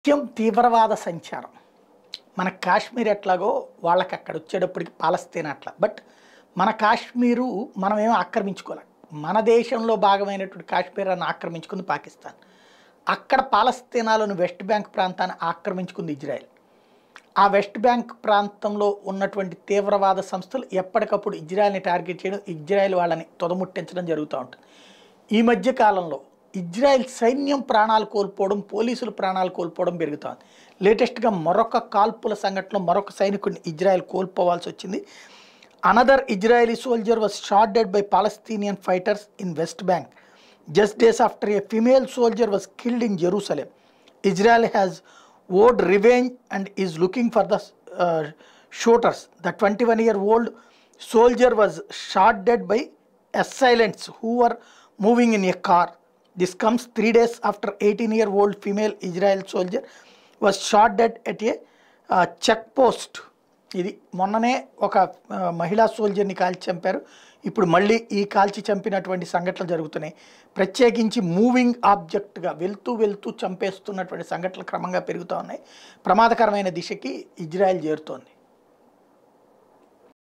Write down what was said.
నిత్యం తీవ్రవాద సంచారం మన కాశ్మీర్ ఎట్లాగో వాళ్ళకి అక్కడ వచ్చేటప్పటికి పాలస్తీన్ అట్లా బట్ మన కాశ్మీరు మనమేమో ఆక్రమించుకోలేం మన దేశంలో భాగమైనటువంటి కాశ్మీర్ అని ఆక్రమించుకుంది పాకిస్తాన్ అక్కడ పాలస్తీనాలోని వెస్ట్ బ్యాంక్ ప్రాంతాన్ని ఆక్రమించుకుంది ఇజ్రాయెల్ ఆ వెస్ట్ బ్యాంక్ ప్రాంతంలో ఉన్నటువంటి తీవ్రవాద సంస్థలు ఎప్పటికప్పుడు ఇజ్రాయెల్ని టార్గెట్ చేయడం ఇజ్రాయెల్ వాళ్ళని తొదముట్టించడం జరుగుతూ ఉంటుంది ఈ మధ్య కాలంలో ఇజ్రాయెల్ సైన్యం ప్రాణాలు కోల్పోవడం పోలీసులు ప్రాణాలు కోల్పోవడం పెరుగుతోంది లేటెస్ట్గా మరొక కాల్పుల సంఘటనలో మరొక సైనికుడిని ఇజ్రాయెల్ కోల్పోవాల్సి వచ్చింది another Israeli soldier was shot dead by Palestinian fighters in West Bank just days after a female soldier was killed in Jerusalem Israel has vowed revenge and is looking for the shooters the twenty one year old soldier was shot dead by assailants who were moving in a car. This comes three days after 18 year old female Israel soldier was shot dead at a uh, check post. ఇది మొన్ననే ఒక ఆ, మహిళా సోల్జర్ని కాల్చి చంపారు ఇప్పుడు మళ్ళీ ఈ కాల్చి చంపినటువంటి సంఘటనలు జరుగుతున్నాయి ప్రత్యేకించి మూవింగ్ ఆబ్జెక్ట్గా వెళ్తూ వెళ్తూ చంపేస్తున్నటువంటి సంఘటనలు క్రమంగా పెరుగుతూ ఉన్నాయి ప్రమాదకరమైన దిశకి ఇజ్రాయెల్ చేరుతోంది